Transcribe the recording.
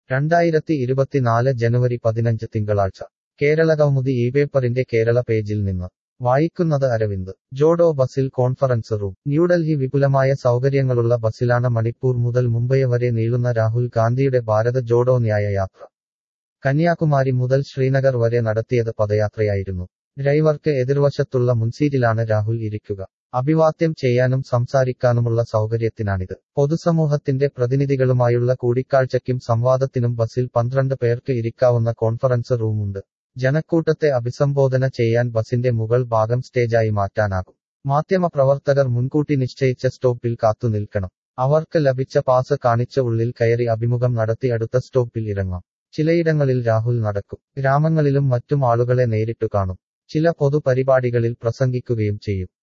രണ്ടായിരത്തി ഇരുപത്തിനാല് ജനുവരി പതിനഞ്ച് തിങ്കളാഴ്ച കേരളകൗമുദി ഈ പേപ്പറിന്റെ കേരള പേജിൽ നിന്ന് വായിക്കുന്നത് അരവിന്ദ് ജോഡോ ബസിൽ കോൺഫറൻസ് റൂം ന്യൂഡൽഹി വിപുലമായ സൗകര്യങ്ങളുള്ള ബസിലാണ് മണിപ്പൂർ മുതൽ മുംബൈ വരെ നീളുന്ന രാഹുൽ ഗാന്ധിയുടെ ഭാരത് ജോഡോ ന്യായ യാത്ര കന്യാകുമാരി മുതൽ ശ്രീനഗർ വരെ നടത്തിയത് പദയാത്രയായിരുന്നു ഡ്രൈവർക്ക് എതിർവശത്തുള്ള മുൻസീറ്റിലാണ് രാഹുൽ ഇരിക്കുക അഭിവാദ്യം ചെയ്യാനും സംസാരിക്കാനുമുള്ള സൗകര്യത്തിനാണിത് പൊതുസമൂഹത്തിന്റെ പ്രതിനിധികളുമായുള്ള കൂടിക്കാഴ്ചയ്ക്കും സംവാദത്തിനും ബസിൽ പന്ത്രണ്ട് പേർക്ക് ഇരിക്കാവുന്ന കോൺഫറൻസ് റൂമുണ്ട് ജനക്കൂട്ടത്തെ അഭിസംബോധന ചെയ്യാൻ ബസിന്റെ മുകൾ ഭാഗം സ്റ്റേജായി മാറ്റാനാകും മാധ്യമപ്രവർത്തകർ മുൻകൂട്ടി നിശ്ചയിച്ച സ്റ്റോപ്പിൽ കാത്തുനിൽക്കണം അവർക്ക് ലഭിച്ച പാസ് കാണിച്ച ഉള്ളിൽ കയറി അഭിമുഖം നടത്തി അടുത്ത സ്റ്റോപ്പിൽ ഇറങ്ങാം ചിലയിടങ്ങളിൽ രാഹുൽ നടക്കും ഗ്രാമങ്ങളിലും മറ്റും ആളുകളെ നേരിട്ടു കാണും ചില പൊതുപരിപാടികളിൽ പ്രസംഗിക്കുകയും ചെയ്യും